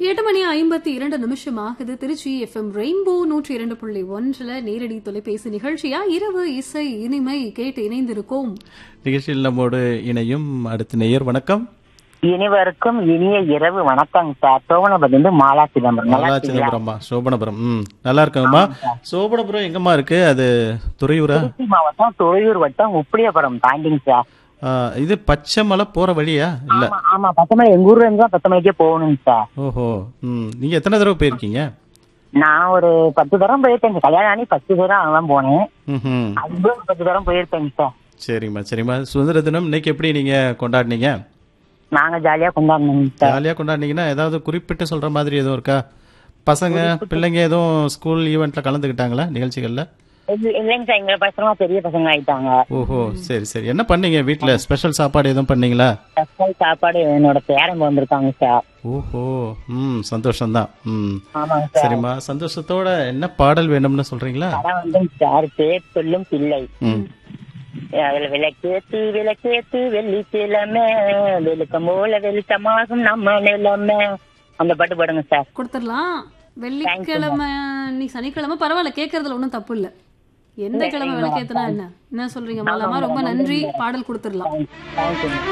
எட்டு மணி ஐம்பத்தி இரண்டு நிமிஷம் ஆகுது திருச்சி எஃப்எம் ரெயின்போ நூற்றி இரண்டு புள்ளி ஒன்றுல நேரடி தொலைபேசி நிகழ்ச்சியா இரவு இசை இனிமை கேட்டு இணைந்திருக்கோம் நிகழ்ச்சியில் நம்மோடு இணையும் அடுத்த நேயர் வணக்கம் இனிவருக்கும் இனிய இரவு வணக்கம் சார் சோமனபதி வந்து மாலா சிதம்பரம் நல்லா நல்லா இருக்கீங்களா? சிதம்பரம்மா சோபனபுரம் ம் நல்லா இருக்கங்கம்மா சோபனபுரம் எங்கம்மா இருக்கு அது துறையூரா திருச்சி மாவட்டம் துறையூர் வட்டம் உப்பிலியபுரம் தாண்டிங்க சார் ஆ, இது பச்சை மலை போற வழியா இல்ல ஆமா ஆமா பத்து மணி எங்க ஊர்ல இருந்து தான் பத்து மணிக்கே போகணுங்க சார் ஓஹோ ம் நீங்க எத்தனை தடவை போயிருக்கீங்க நான் ஒரு பத்து தரம் போயிருக்கேங்க கல்யாணம் ஆனி பத்து தரம் அங்கெல்லாம் போனேன் ம் அதுக்கு ஒரு பத்து தரம் போயிருக்கேங்க சார் சரிம்மா சரிம்மா சுதந்திர தினம் இன்னைக்கு எப்படி நீங்க கொண்டாடினீங்க நாங்க ஜாலியா கொண்டாடணுங்க சார் ஜாலியா கொண்டாடினீங்கன்னா ஏதாவது குறிப்பிட்டு சொல்ற மாதிரி எதுவும் இருக்கா பசங்க பிள்ளைங்க எதுவும் ஸ்கூல் ஈவெண்ட்ல கலந்துக்கிட்டாங்களா நிகழ்ச்சிகள்ல இல்ல- இல்லைங்க சார் எங்க பசங்க பெரிய பசங்க ஆயிட்டாங்க ஓஹோ சரி சரி என்ன பண்ணீங்க வீட்ல ஸ்பெஷல் சாப்பாடு எதுவும் பண்ணீங்களா ஸ்பெஷல் சாப்பாடு என்னோட பேரன் வந்திருக்காங்க சார் ஓஹோ ம் சந்தோஷம்தான் ம் ஆமாங்க சார் சரிம்மா சந்தோஷத்தோட என்ன பாடல் வேணும்னு சொல்றீங்களா படம் வந்து சார் பேர் சொல்லும் பிள்ளை ம் அதுல விளக்கேத்து விளக்கேத்து வெள்ளிக்கிழமை வெளுக்கம் போல வெளிச்சமாகும் நம்ம நிலைமை அந்த பாட்டு பாடுங்க சார் கொடுத்துடலாம் வெள்ளிக்கிழமை நீ சனிக்கிழமை பரவாயில்ல கேட்கறதுல ஒன்றும் தப்பு இல்ல எந்த கிழமை விளக்கேத்துனா என்ன என்ன சொல்றீங்க மாலாமா ரொம்ப நன்றி பாடல் கொடுத்துடலாம் தேங்க்யூ